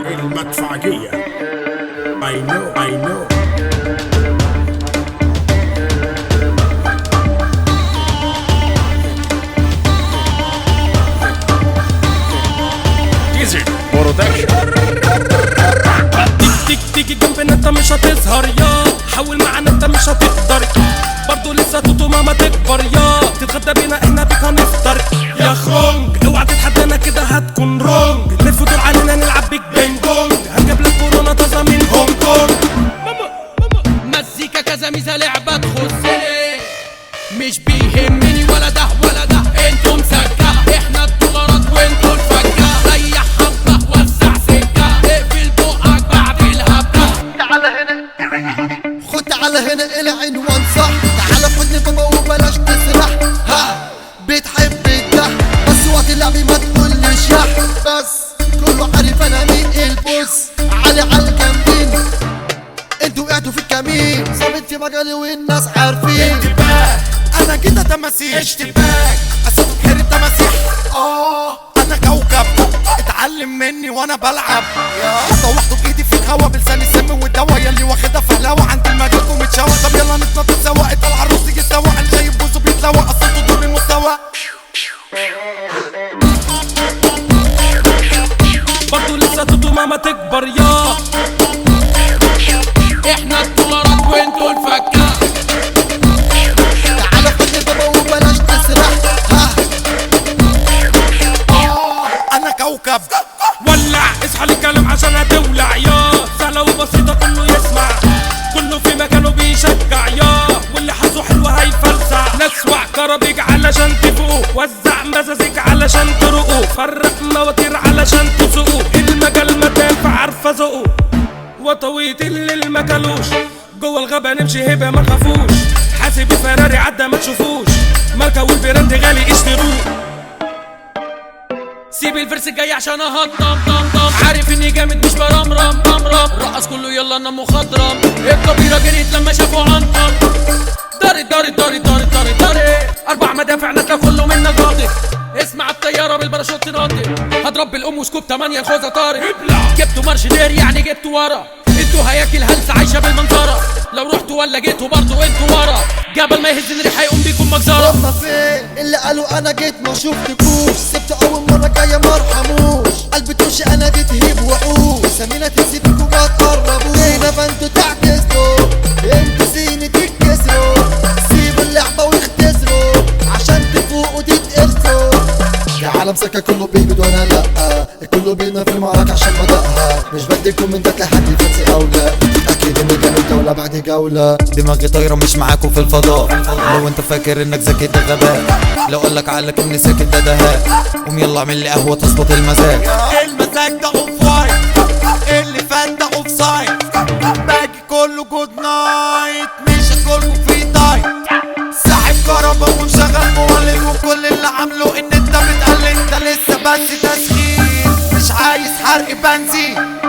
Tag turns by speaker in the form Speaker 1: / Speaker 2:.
Speaker 1: المدفعية I know I know ديزل برودكشن
Speaker 2: تيجي تيجي جنبنا انت مش هتظهر يا حاول معانا انت مش هتقدر برضه لسه توتو ماما تكبر يا تتغدى بينا احنا بيك هنفطر يا خرونج اوعى تتحدانا كده هتكون رونج لف دور علينا نلعب بيك بينج بونج هنجيب لك كورونا طازه من هونج كونج ماما ماما
Speaker 3: مزيكا كذا ميزة لعبة تخصني مش بيهمني ولا ده ولا ده انتوا مسكة احنا الدولارات وانتوا الفكة ريح حبة وسع سكة اقفل بقك بعد الهبة
Speaker 4: تعال هنا خد تعال هنا العنوان صح تعال خدني بابا وبلاش تسرح ها بتحب ده بس وقت اللعب ما تقولش يح بس كله عارف انا مين البوس علي على الجنبين انتوا وقعتوا في الكمين ثابت في مجالي والناس عارفين
Speaker 5: انا كده تماسيح اشتباك اسود خير التماسيح اه انا كوكب اتعلم مني وانا بلعب طوحته بايدي في الهوا بلسان السم والدوا يلي واخدها فهلاوة عند المجال ومتشوق طب يلا نتنطط سوا اتقل عروس يجي سوا اللي شايف بوزه بيتلوى اصلته دور المستوى
Speaker 2: برضه لسه توتو ماما تكبر يا
Speaker 3: احنا الدولارات وانتوا الفكة
Speaker 4: تعال خدني بابا وبلاش تسرح ها
Speaker 5: انا كوكب
Speaker 2: ولع اصحى للكلام عشان هتولع يا سهلة وبسيطة كله يسمع كله في مكانه بيشجع يا واللي حظه حلو هيفلسع نسوع كرابيج علشان تفوقوا وزع مزازيك علشان ترقوا فرق مواتير علشان تسوقوا المجال متافع عارفة ذوقه وطويت اللي المكلوش جوه الغابة نمشي هبة ما خافوش حاسب فراري عدى ما تشوفوش ماركة والبراند غالي اشتروه
Speaker 3: سيب الفرس الجاي عشان اهضم طم طم عارف اني جامد مش برمرم رمرم رقص كله يلا انا مخضرم الكبيرة جريت لما شافوا عنطم داري داري داري داري داري داري اربع مدافع نازله كله منا قاطع اسمع الطياره بالباراشوت ناطط هضرب بالام وسكوب تمانية الخوذه طارق جبتوا مارشدير يعني جبتوا ورا انتوا هياكل هلسة عايشة بالمنظرة لو رحتوا ولا جيتوا برضو انتوا ورا جبل ما يهز الريح هيقوم بيكم مجزرة
Speaker 4: هما فين اللي قالوا انا جيت ما شفتكوش سبت اول مرة جاية ما ارحموش قلب توشي انا دي تهيب وحوش سمينة تسيبكوا ما تقربوش هنا فانتوا تعكسوا انتوا زينة تتكسروا سيبوا اللعبة واختسروا عشان تفوقوا تتقرصوا العالم سكة كله بيبد وانا لا كله بينا في المعركة عشان بدأها مش بدي كومنتات لحد يفنسي او لا اكيد اني كانت جولة بعد جولة
Speaker 6: دماغي طايرة مش معاكوا في الفضاء لو انت فاكر انك ذكي ده غباء لو قالك عقلك اني ساكت ده دهاء قوم يلا اعمل لي قهوة تظبط المزاج
Speaker 5: المزاج ده اوف وايت اللي فات ده اوف سايد باقي كله جود نايت مش كله فري تايم ساحب كهربا ومشغل مولد وكل اللي عامله ان انت بتقلد ده لسه بس تسخين مش عايز حرق بنزين